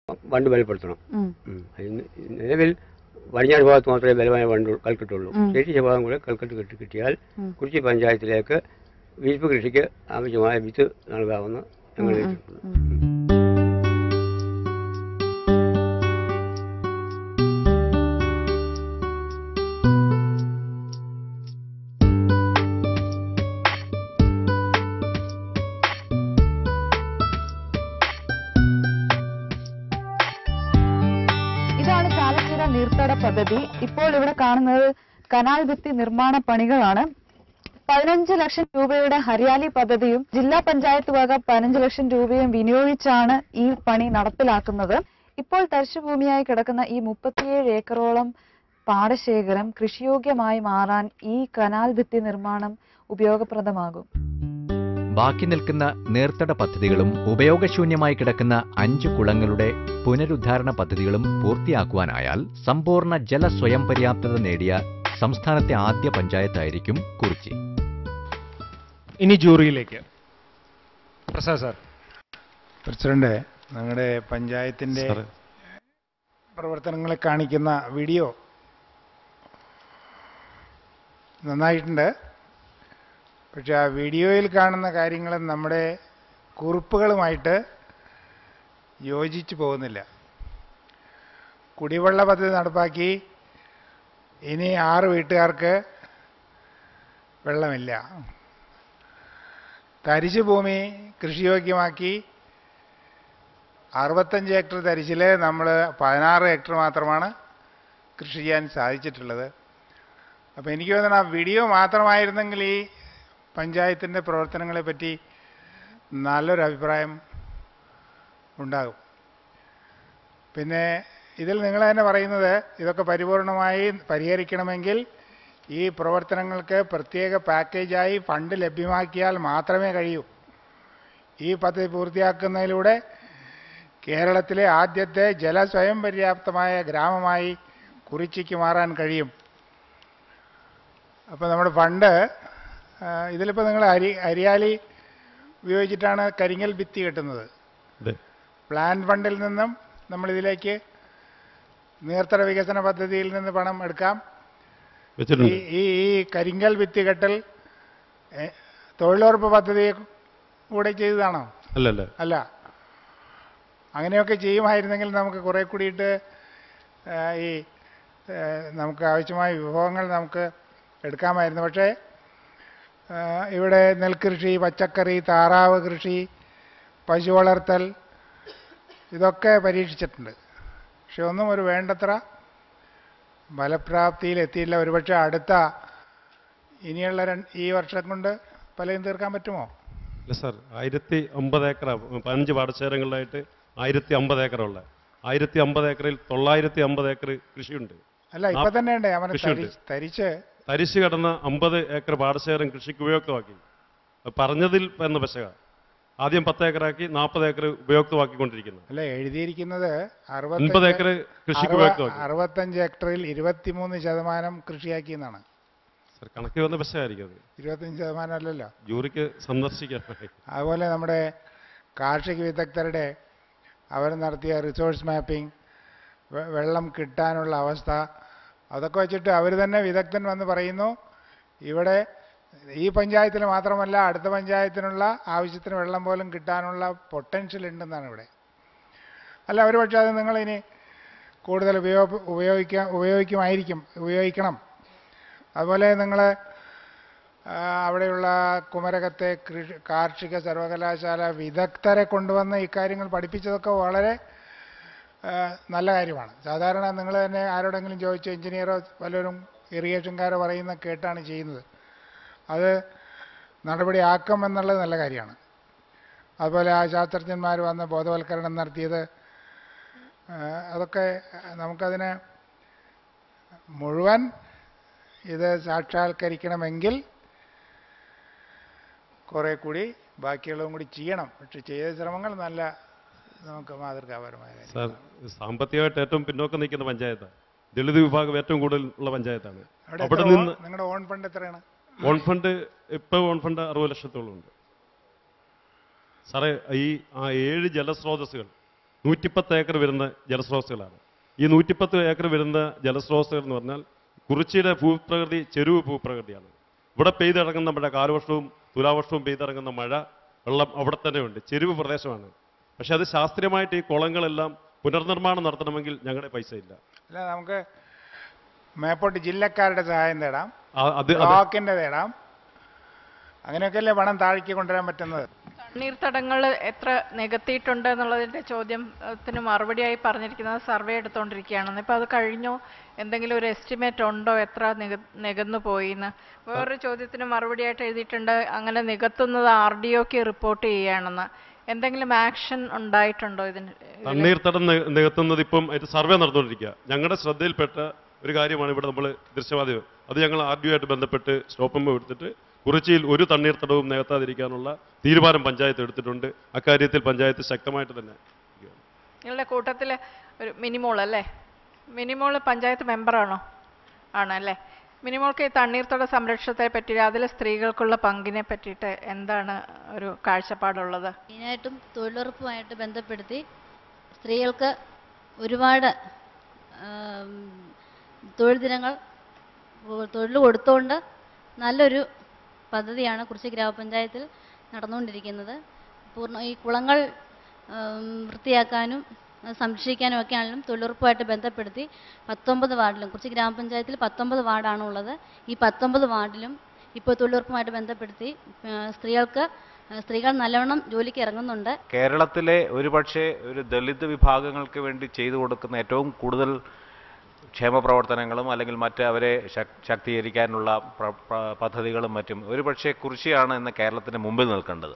ബണ്ട് ബലപ്പെടുത്തണം ഉം. ഉം. അതിന് നിലവിൽ പടിഞ്ഞാറ് ഭാഗത്ത് മാത്രമേ ബലമായ ബണ്ട് കൽക്കെട്ടുള്ളൂ ഉം. ശേഷിച്ച ഭാഗം കൂടെ കൽക്കെട്ട് കെട്ടി കിട്ടിയാൽ ഉം. കുറിച്ചി പഞ്ചായത്തിലേക്ക് വിരിപ്പ് കൃഷിക്ക് ആവശ്യമായ വിത്ത് നൽകാമെന്ന് ഞങ്ങൾ ഉം, ഉം, ഏറ്റിട്ടുണ്ട് ഉം. ഇതാണ് ചാലച്ചിറ നീർത്തട പദ്ധതി ഇപ്പോൾ ഇവിടെ കാണുന്നത് കനാൽ ഭിത്തി നിർമ്മാണ പണികളാണ് പതിനഞ്ച് ലക്ഷം രൂപയുടെ ഹരിയാലി പദ്ധതിയും ജില്ലാ പഞ്ചായത്ത് വക പതിനഞ്ച് ലക്ഷം രൂപയും വിനിയോഗിച്ചാണ് ഈ പണി നടപ്പിലാക്കുന്നത് ഇപ്പോൾ തരിശുഭൂമിയായി കിടക്കുന്ന ഈ മുപ്പത്തിയേഴ് ഏക്കറോളം പാടശേഖരം കൃഷിയോഗ്യമായി മാറാൻ ഈ കനാൽ ഭിത്തി നിർമ്മാണം ഉപയോഗപ്രദമാകും ബാക്കി നിൽക്കുന്ന നീർത്തട പദ്ധതികളും ഉപയോഗശൂന്യമായി കിടക്കുന്ന അഞ്ചു കുളങ്ങളുടെ പുനരുദ്ധാരണ പദ്ധതികളും പൂർത്തിയാക്കുവാനായാൽ സമ്പൂർണ്ണ ജല സ്വയം പര്യാപ്തത നേടിയ സംസ്ഥാനത്തെ ആദ്യ പഞ്ചായത്തായിരിക്കും കുറിച്ചി ഇനി ജൂറിയിലേക്ക് പ്രസാദ് സാർ പ്രസിഡന്റ് ഞങ്ങളുടെ പഞ്ചായത്തിന്റെ സാറ്. പ്രവർത്തനങ്ങളെ കാണിക്കുന്ന വീഡിയോ നന്നായിട്ടുണ്ട് പക്ഷെ ആ വീഡിയോയിൽ കാണുന്ന കാര്യങ്ങൾ നമ്മുടെ കുറിപ്പുകളുമായിട്ട് യോജിച്ചു പോകുന്നില്ല കുടിവെള്ള പദ്ധതി നടപ്പാക്കി ഇനി ആറ് വീട്ടുകാർക്ക് വെള്ളമില്ല തരിശു ഭൂമി കൃഷിയോഗ്യമാക്കി അറുപത്തഞ്ച് ഹെക്ടർ തരിശിൽ നമ്മൾ പതിനാറ് ഹെക്ടർ മാത്രമാണ് കൃഷി ചെയ്യാൻ സാധിച്ചിട്ടുള്ളത് അപ്പോൾ എനിക്ക് തോന്നുന്നു ആ വീഡിയോ മാത്രമായിരുന്നെങ്കിൽ ഈ പഞ്ചായത്തിൻ്റെ പ്രവർത്തനങ്ങളെ പറ്റി നല്ലൊരു അഭിപ്രായം ഉണ്ടാകും പിന്നെ ഇതിൽ നിങ്ങൾ തന്നെ പറയുന്നത് ഇതൊക്കെ പരിപൂർണമായി പരിഹരിക്കണമെങ്കിൽ ഈ പ്രവർത്തനങ്ങൾക്ക് പ്രത്യേക പാക്കേജായി ഫണ്ട് ലഭ്യമാക്കിയാൽ മാത്രമേ കഴിയൂ ഈ പദ്ധതി പൂർത്തിയാക്കുന്നതിലൂടെ കേരളത്തിലെ ആദ്യത്തെ ജല സ്വയം പര്യാപ്തമായ ഗ്രാമമായി കുറിച്ചിക്ക് മാറാൻ കഴിയും അപ്പോൾ നമ്മുടെ ഫണ്ട് ഇതിലിപ്പോൾ നിങ്ങൾ അരി അരിയാലി ഉപയോഗിച്ചിട്ടാണ് കരിങ്ങൽ ഭിത്തി കെട്ടുന്നത് അതെ പ്ലാൻ ഫണ്ടിൽ നിന്നും നമ്മളിതിലേക്ക് നീർത്തട വികസന പദ്ധതിയിൽ നിന്ന് പണം എടുക്കാം ഈ വെച്ചിട്ടുണ്ട് ഈ ഈ കരിങ്കൽ ഭിത്തി കെട്ടൽ ഏ, തൊഴിലുറപ്പ് പദ്ധതി കൂടെ ചെയ്തതാണോ അല്ലല്ല അല്ല അങ്ങനെയൊക്കെ ചെയ്യുമായിരുന്നെങ്കിൽ നമുക്ക് കുറെ കൂടിയിട്ട് ആ, ഈ ആ, നമുക്ക് ആവശ്യമായ വിഭവങ്ങൾ നമുക്ക് എടുക്കാമായിരുന്നു പക്ഷേ ആ, ഇവിടെ നെൽകൃഷി പച്ചക്കറി താറാവ് കൃഷി പശു വളർത്തൽ ഇതൊക്കെ പരീക്ഷിച്ചിട്ടുണ്ട് പക്ഷെ ഒന്നും ഒരു വേണ്ടത്ര ഫലപ്രാപ്തിയിൽ എത്തിയില്ല ഒരുപക്ഷെ അടുത്ത ഇനിയുള്ള രണ്ട് ഈ വർഷം കൊണ്ട് പലയും തീർക്കാൻ പറ്റുമോ ഇല്ല സാർ ആയിരത്തി അമ്പത് ഏക്കർ പതിനഞ്ച് പാടശേഖരങ്ങളിലായിട്ട് ആയിരത്തി അമ്പത് ഏക്കറുള്ള ആയിരത്തി അമ്പത് ഏക്കറിൽ തൊള്ളായിരത്തി അമ്പത് ഏക്കർ കൃഷിയുണ്ട് അല്ല ഇപ്പൊ നാ- തന്നെ ഉണ്ട് അവനെ കൃഷിയുണ്ട്. തരിച്ച് തരിച്ച് തരിശ് കടന്ന അമ്പത് ഏക്കർ പാടശേഖരം കൃഷിക്ക് ഉപയുക്തമാക്കി അത് പറഞ്ഞതിൽ എന്ന പശക ആദ്യം പത്ത് ഏക്കറാക്കി നാൽപ്പത് ഏക്കർ ഉപയുക്തമാക്കിക്കൊണ്ടിരിക്കുന്നു അല്ല എഴുതിയിരിക്കുന്നത് അൻപത് അറുപത്തഞ്ച് ഏക്കർ കൃഷിക്ക് അറുപ- ഉപയുക്തമാക്കി അറുപത്തഞ്ച് ഹെക്ടറിൽ ഇരുപത്തിമൂന്ന് ശതമാനം കൃഷിയാക്കി എന്നാണ് സാർ കണക്ക് വന്ന പശകായിരിക്കും അത് ഇരുപത്തഞ്ച് ശതമാനം അല്ലല്ലോ ജൂറിക്ക് സന്ദർശിക്കാൻ അതുപോലെ നമ്മുടെ കാർഷിക വിദഗ്ധരുടെ അവർ നടത്തിയ റിസോഴ്സ് മാപ്പിംഗ് വെള്ളം കിട്ടാനുള്ള അവസ്ഥ അതൊക്കെ വെച്ചിട്ട് അവർ തന്നെ വിദഗ്ധൻ വന്ന് പറയുന്നു ഇവിടെ ഈ പഞ്ചായത്തിൽ മാത്രമല്ല അടുത്ത പഞ്ചായത്തിനുള്ള ആവശ്യത്തിന് വെള്ളം പോലും കിട്ടാനുള്ള പൊട്ടൻഷ്യൽ ഉണ്ടെന്നാണ് ഇവിടെ അല്ല ഒരു പക്ഷേ അത് നിങ്ങളിനി കൂടുതൽ ഉപയോഗ ഉപയോഗിക്കാൻ ഉപയോഗിക്കുമായിരിക്കും ഉപയോഗിക്കണം അതുപോലെ നിങ്ങൾ അവിടെയുള്ള കുമരകത്തെ കൃഷി കാർഷിക സർവകലാശാല വിദഗ്ധരെ കൊണ്ടുവന്ന് ഇക്കാര്യങ്ങൾ പഠിപ്പിച്ചതൊക്കെ വളരെ ആ, നല്ല കാര്യമാണ് സാധാരണ നിങ്ങൾ തന്നെ ആരോടെങ്കിലും ചോദിച്ച് എഞ്ചിനീയറോ വല്ലവരും ഇറിഗേഷൻകാരോ പറയുന്ന കേട്ടാണ് ചെയ്യുന്നത് അത് നടപടി ആക്കം എന്നുള്ളത് നല്ല കാര്യമാണ് അതുപോലെ ആ ശാസ്ത്രജ്ഞന്മാർ വന്ന് ബോധവൽക്കരണം നടത്തിയത് ആ, അതൊക്കെ നമുക്കതിനെ മുഴുവൻ ഇത് സാക്ഷാത്കരിക്കണമെങ്കിൽ കുറേ കൂടി ബാക്കിയുള്ളതും കൂടി ചെയ്യണം പക്ഷെ ചെയ്ത ശ്രമങ്ങൾ നല്ല നമുക്ക് മാതൃകാപരമായ കാര്യം സാർ സാമ്പത്തികമായിട്ട് ഏറ്റവും പിന്നോക്കം നിൽക്കുന്ന പഞ്ചായത്താണ് ദളിത് വിഭാഗം ഏറ്റവും കൂടുതൽ ഉള്ള പഞ്ചായത്താണ് അവിടെ അവിടെ എത്ര നിന്ന് ഓൺ- നിങ്ങളുടെ ഓൺ ഫണ്ട് എത്രയാണ് ഓൺ ഫണ്ട് ഇപ്പോൾ ഓൺ ഫണ്ട് അറുപത് ലക്ഷത്തോളം ഉണ്ട് സാറേ ഈ ആ ഏഴ് ജലസ്രോതസ്സുകൾ നൂറ്റിപ്പത്ത് ഏക്കർ വരുന്ന ജലസ്രോതസ്സുകളാണ് ഈ നൂറ്റിപ്പത്ത് ഏക്കർ വരുന്ന ജലസ്രോതസ്സുകൾ എന്ന് പറഞ്ഞാൽ കുറിച്ചിയുടെ ഭൂപ്രകൃതി ചെരുവ് ഭൂപ്രകൃതിയാണ് ഇവിടെ പെയ്തിറങ്ങുന്ന മഴ കാലവർഷവും തുലാവർഷവും പെയ്തിറങ്ങുന്ന മഴ വെള്ളം അവിടെ തന്നെ ഉണ്ട് ചെരുവ് പ്രദേശമാണ് പക്ഷെ അത് ശാസ്ത്രീയമായിട്ട് ഈ കുളങ്ങളെല്ലാം പുനർനിർമ്മാണം നടത്തണമെങ്കിൽ ഞങ്ങളുടെ പൈസ ഇല്ല അല്ല നമുക്ക് മേപ്പോട്ട് ജില്ലക്കാരുടെ സഹായം തേടാം ആ- അത് അത് ബ്ലോക്കിന്റെ തേടാം അങ്ങനെയൊക്കെയല്ലേ പണം താഴേക്ക് കൊണ്ടുവരാൻ പറ്റുന്നത് തണ്ണീർത്തടങ്ങൾ എത്ര നികത്തിയിട്ടുണ്ട് എന്നുള്ളതിന്റെ ചോദ്യത്തിന് മറുപടിയായി പറഞ്ഞിരിക്കുന്നത് സർവേ എടുത്തുകൊണ്ടിരിക്കുകയാണെന്ന് ഇപ്പൊ അത് കഴിഞ്ഞോ എന്തെങ്കിലും ഒരു എസ്റ്റിമേറ്റ് ഉണ്ടോ എത്ര നിക നികന്നു പോയിന്ന് വേറൊരു ചോദ്യത്തിന് മറുപടിയായിട്ട് എഴുതിയിട്ടുണ്ട് അങ്ങനെ നികത്തുന്നത് ആർ ഡി ഒക്ക് റിപ്പോർട്ട് ചെയ്യുകയാണെന്ന് എന്തെങ്കിലും ആക്ഷൻ ഉണ്ടായിട്ടുണ്ടോ ഇതിന് ഇതില്? തണ്ണീർത്തടം നി- നികത്തുന്നത് ഇപ്പം അതിന്റെ സർവേ നടന്നുകൊണ്ടിരിക്കുക ഞങ്ങളുടെ ശ്രദ്ധയിൽപ്പെട്ട ഒരു കാര്യമാണ് ഇവിടെ നമ്മൾ ദൃശ്യമാധ്യമം അത് ഞങ്ങൾ ആർ ഡി ആയിട്ട് ബന്ധപ്പെട്ട് സ്റ്റോപ്പുമ്പോൾ എടുത്തിട്ട് കുറിച്ചിയിൽ ഒരു തണ്ണീർത്തടവും നികത്താതിരിക്കാനുള്ള തീരുമാനം പഞ്ചായത്ത് എടുത്തിട്ടുണ്ട് അക്കാര്യത്തിൽ പഞ്ചായത്ത് ശക്തമായിട്ട് തന്നെ നിങ്ങളുടെ കൂട്ടത്തിലെ ഒരു മിനിമോൾ അല്ലേ മിനിമോൾ പഞ്ചായത്ത് മെമ്പറാണോ ആണല്ലേ മിനിമോൾക്ക് ഈ തണ്ണീർത്തട സംരക്ഷണത്തെ പറ്റി അതിലെ സ്ത്രീകൾക്കുള്ള പങ്കിനെ പറ്റിയിട്ട് എന്താണ് ഒരു കാഴ്ചപ്പാടുള്ളത് മെയിനായിട്ടും തൊഴിലുറപ്പുമായിട്ട് ബന്ധപ്പെടുത്തി സ്ത്രീകൾക്ക് ഒരുപാട് ആം, തൊഴിൽ ദിനങ്ങൾ ഉ- തൊഴിൽ കൊടുത്തുകൊണ്ട് നല്ലൊരു പദ്ധതിയാണ് കുറിച്ചി ഗ്രാമപഞ്ചായത്തിൽ നടന്നുകൊണ്ടിരിക്കുന്നത് പൂർണ്ണ ഈ കുളങ്ങൾ ആം, വൃത്തിയാക്കാനും അത് സംരക്ഷിക്കാനും ഒക്കെ ആണെങ്കിലും തൊഴിലുറപ്പുമായിട്ട് ബന്ധപ്പെടുത്തി പത്തൊമ്പത് വാർഡിലും കുറിച്ചി ഗ്രാമപഞ്ചായത്തിൽ പത്തൊമ്പത് വാർഡാണ് ഉള്ളത് ഈ പത്തൊമ്പത് വാർഡിലും ഇപ്പോൾ തൊഴിലുറപ്പുമായിട്ട് ബന്ധപ്പെടുത്തി ആ, സ്ത്രീകൾക്ക് ആ, സ്ത്രീകൾ നല്ലവണ്ണം ജോലിക്ക് ഇറങ്ങുന്നുണ്ട് കേരളത്തിലെ ഒരുപക്ഷെ ഒരു ദളിത് വിഭാഗങ്ങൾക്ക് വേണ്ടി ചെയ്തു കൊടുക്കുന്ന ഏറ്റവും കൂടുതൽ ക്ഷേമ പ്രവർത്തനങ്ങളും അല്ലെങ്കിൽ മറ്റ് അവരെ ശക്- ശാക്തീകരിക്കാനുള്ള പ്ര- പ്ര- പദ്ധതികളും മറ്റും ഒരുപക്ഷെ കുറിച്ചിയാണ് ഇന്ന് കേരളത്തിന് മുമ്പിൽ നിൽക്കേണ്ടത്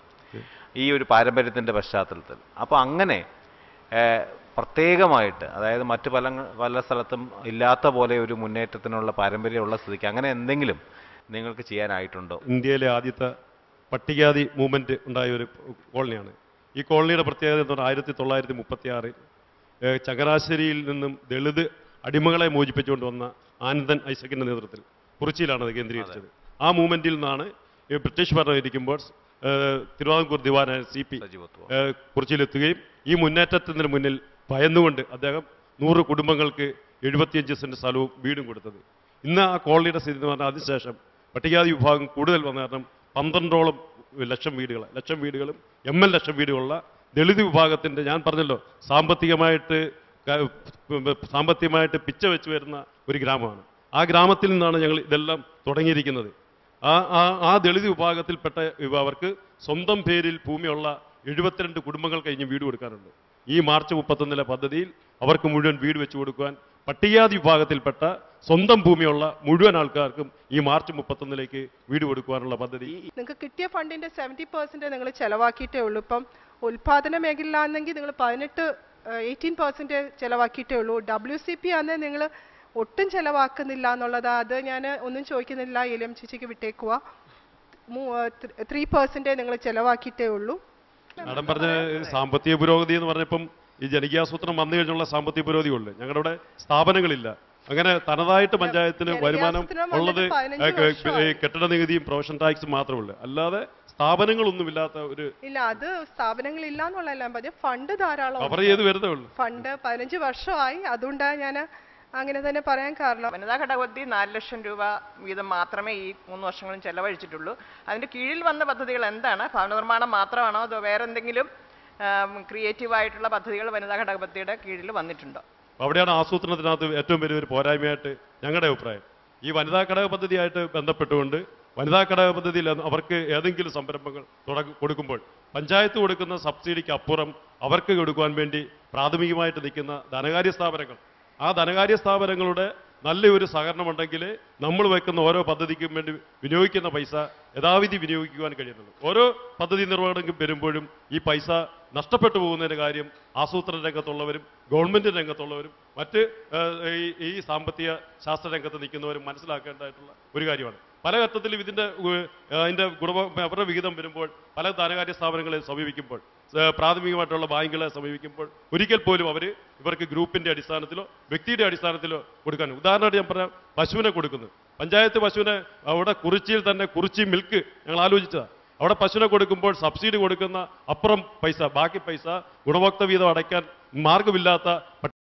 ഈ ഒരു പാരമ്പര്യത്തിൻ്റെ പശ്ചാത്തലത്തിൽ അപ്പോൾ അങ്ങനെ ഏഹ്, പ്രത്യേകമായിട്ട് അതായത് മറ്റ് പല പല സ്ഥലത്തും ഇല്ലാത്ത പോലെ ഒരു മുന്നേറ്റത്തിനുള്ള പാരമ്പര്യമുള്ള സ്ഥിതിക്ക് അങ്ങനെ എന്തെങ്കിലും നിങ്ങൾക്ക് ചെയ്യാനായിട്ടുണ്ടോ ഇന്ത്യയിലെ ആദ്യത്തെ പട്ടികജാതി മൂവ്മെന്റ് ഉണ്ടായ ഒരു കോളനിയാണ് ഈ കോളനിയുടെ പ്രത്യേകത എന്ന് പറഞ്ഞാൽ ആയിരത്തി തൊള്ളായിരത്തി മുപ്പത്തി ആറിൽ ചങ്ങനാശ്ശേരിയിൽ നിന്നും ദളിത് അടിമകളെ മോചിപ്പിച്ചുകൊണ്ട് വന്ന ആനന്ദൻ ഐസക്കിന്റെ നേതൃത്വത്തിൽ കുറിച്ചിയിലാണ് അത് കേന്ദ്രീകരിച്ചത് ആ മൂവ്മെന്റിൽ നിന്നാണ് ഈ ബ്രിട്ടീഷ് ഭരണം ഇരിക്കുമ്പോൾ ഏഹ്, തിരുവിതാംകൂർ ദിവാനായ സി പി സജീവത്വം ഏഹ്, കുറിച്ചിയിലെത്തുകയും ഈ മുന്നേറ്റത്തിന് മുന്നിൽ ഭയന്നുകൊണ്ട് അദ്ദേഹം നൂറ് കുടുംബങ്ങൾക്ക് എഴുപത്തിയഞ്ച് സെന്റ് സ്ഥലവും വീടും കൊടുത്തത് ഇന്ന് ആ കോളനിയുടെ സ്ഥിതി എന്ന് പറഞ്ഞാൽ അതിനുശേഷം പട്ടികജാതി വിഭാഗം കൂടുതൽ വന്ന കാരണം പന്ത്രണ്ടോളം ലക്ഷം വീടുകൾ ലക്ഷം വീടുകളും എം എൽ ലക്ഷം വീടുകളുള്ള ദളിത് വിഭാഗത്തിന്റെ ഞാൻ പറഞ്ഞല്ലോ സാമ്പത്തികമായിട്ട് ക- സാമ്പത്തികമായിട്ട് പിച്ച വെച്ച് വരുന്ന ഒരു ഗ്രാമമാണ് ആ ഗ്രാമത്തിൽ നിന്നാണ് ഞങ്ങൾ ഇതെല്ലാം തുടങ്ങിയിരിക്കുന്നത് ആ ആ ആ ദളിത് വിഭാഗത്തിൽപ്പെട്ട അവർക്ക് സ്വന്തം പേരിൽ ഭൂമിയുള്ള എഴുപത്തിരണ്ട് കുടുംബങ്ങൾ കഴിഞ്ഞ് വീട് കൊടുക്കാനുണ്ട് ഈ മാർച്ച് മുപ്പത്തൊന്നിലെ പദ്ധതിയിൽ അവർക്ക് മുഴുവൻ വീട് വെച്ച് കൊടുക്കുവാൻ പട്ടികജാതി വിഭാഗത്തിൽപ്പെട്ട സ്വന്തം ഭൂമിയുള്ള മുഴുവൻ ആൾക്കാർക്കും ഈ മാർച്ച് മുപ്പത്തൊന്നിലേക്ക് വീട് കൊടുക്കുവാനുള്ള പദ്ധതി നിങ്ങൾക്ക് കിട്ടിയ ഫണ്ടിന്റെ സെവൻറ്റി പെർസെന്റ് നിങ്ങൾ ചെലവാക്കിയിട്ടേ ഉള്ളൂ ഇപ്പം ഉൽപാദന മേഖല ആണെങ്കിൽ നിങ്ങൾ പതിനെട്ട് എയ്റ്റീൻ പെർസെന്റ് ചെലവാക്കിയിട്ടേ ഉള്ളൂ ഡബ്ല്യു സി പി ആണെങ്കിൽ നിങ്ങൾ ഒട്ടും ചെലവാക്കുന്നില്ല എന്നുള്ളത് അത് ഞാൻ ഒന്നും ചോദിക്കുന്നില്ല എലിയം ചേച്ചിക്ക് വിട്ടേക്കുക ത്രീ പെർസെന്റേ നിങ്ങൾ ചെലവാക്കിയിട്ടേ ഉള്ളൂ മാഡം പറഞ്ഞ സാമ്പത്തിക പുരോഗതി എന്ന് പറഞ്ഞപ്പം ഈ ജനകീയാസൂത്രണം വന്നു കഴിഞ്ഞുള്ള സാമ്പത്തിക പുരോഗതിയുള്ളു ഞങ്ങളുടെ ഇവിടെ സ്ഥാപനങ്ങളില്ല അങ്ങനെ തനതായിട്ട് പഞ്ചായത്തിന് വരുമാനം ജനകീയാസൂത്രണം ഉള്ളത് വന്നിട്ട് പതിനഞ്ച് ഏ, ക- വർഷമായി. ഈ കെട്ടിട നികുതിയും പ്രൊഫഷൻ ടാക്സും മാത്രമേ ഉള്ളൂ അല്ലാതെ സ്ഥാപനങ്ങളൊന്നുമില്ലാത്ത ഒരു ഇല്ല അത് സ്ഥാപനങ്ങളില്ല എന്നുള്ളതല്ല പറഞ്ഞ ഫണ്ട് ധാരാളം കവർ ഉണ്ട്. ചെയ്ത് വരുന്നേ ഉള്ളൂ ഫണ്ട് പതിനഞ്ച് വർഷമായി അതുകൊണ്ടാണ് ഞാൻ അങ്ങനെ തന്നെ പറയാൻ കാരണം വനിതാ ഘടകപദ്ധതി നാല് ലക്ഷം രൂപ വീതം മാത്രമേ ഈ മൂന്ന് വർഷങ്ങളും ചെലവഴിച്ചിട്ടുള്ളൂ അതിന്റെ കീഴിൽ വന്ന പദ്ധതികൾ എന്താണ് ഭവന നിർമ്മാണം മാത്രമാണോ അതോ വേറെ എന്തെങ്കിലും ക്രിയേറ്റീവ് ആയിട്ടുള്ള പദ്ധതികൾ വനിതാ ഘടകപദ്ധതിയുടെ കീഴിൽ വന്നിട്ടുണ്ടോ അപ്പൊ അവിടെയാണ് ആസൂത്രണത്തിനകത്ത് ഏറ്റവും വലിയൊരു പോരായ്മയായിട്ട് ഞങ്ങളുടെ അഭിപ്രായം ഈ വനിതാ ഘടക പദ്ധതിയായിട്ട് ബന്ധപ്പെട്ടുകൊണ്ട് വനിതാ ഘടക പദ്ധതിയിൽ അവർക്ക് ഏതെങ്കിലും സംരംഭങ്ങൾ തുടങ്ങ കൊടുക്കുമ്പോൾ പഞ്ചായത്ത് കൊടുക്കുന്ന സബ്സിഡിക്ക് അപ്പുറം അവർക്ക് കൊടുക്കുവാൻ വേണ്ടി പ്രാഥമികമായിട്ട് നിൽക്കുന്ന ധനകാര്യ സ്ഥാപനങ്ങൾ ആ ധനകാര്യ സ്ഥാപനങ്ങളുടെ നല്ലൊരു സഹകരണമുണ്ടെങ്കിൽ നമ്മൾ വെക്കുന്ന ഓരോ പദ്ധതിക്കും വേണ്ടി വിനിയോഗിക്കുന്ന പൈസ യഥാവിധി വിനിയോഗിക്കുവാൻ കഴിയുന്നുള്ളൂ ഓരോ പദ്ധതി നിർവഹണം വരുമ്പോഴും ഈ പൈസ നഷ്ടപ്പെട്ടു പോകുന്നതിന്റെ കാര്യം ആസൂത്രണ രംഗത്തുള്ളവരും ഗവൺമെന്റ് രംഗത്തുള്ളവരും മറ്റ് ഏഹ്, ഈ ഈ സാമ്പത്തിക ശാസ്ത്ര രംഗത്ത് നിൽക്കുന്നവരും മനസ്സിലാക്കേണ്ടതായിട്ടുള്ള ഒരു കാര്യമാണ് പല ഘട്ടത്തിലും ഇതിന്റെ ഏഹ്, അതിന്റെ ഗുണ അവരുടെ വിഹിതം വരുമ്പോൾ പല ധനകാര്യ സ്ഥാപനങ്ങളെ സമീപിക്കുമ്പോൾ ഏഹ്, പ്രാഥമികമായിട്ടുള്ള ബാങ്കുകളെ സമീപിക്കുമ്പോൾ ഒരിക്കൽ പോലും അവർ ഇവർക്ക് ഗ്രൂപ്പിന്റെ അടിസ്ഥാനത്തിലോ വ്യക്തിയുടെ അടിസ്ഥാനത്തിലോ കൊടുക്കാൻ ഉദാഹരണമായിട്ട് ഞാൻ പറയാം പശുവിനെ കൊടുക്കുന്നു പഞ്ചായത്ത് പശുവിനെ അവിടെ കുറിച്ചിയിൽ തന്നെ കുറിച്ചി മിൽക്ക് ഞങ്ങൾ ആലോചിച്ചതാ അവിടെ പശുവിനെ കൊടുക്കുമ്പോൾ സബ്സിഡി കൊടുക്കുന്ന അപ്പുറം പൈസ ബാക്കി പൈസ ഗുണഭോക്തൃ വീതം അടയ്ക്കാൻ മാർഗമില്ലാത്ത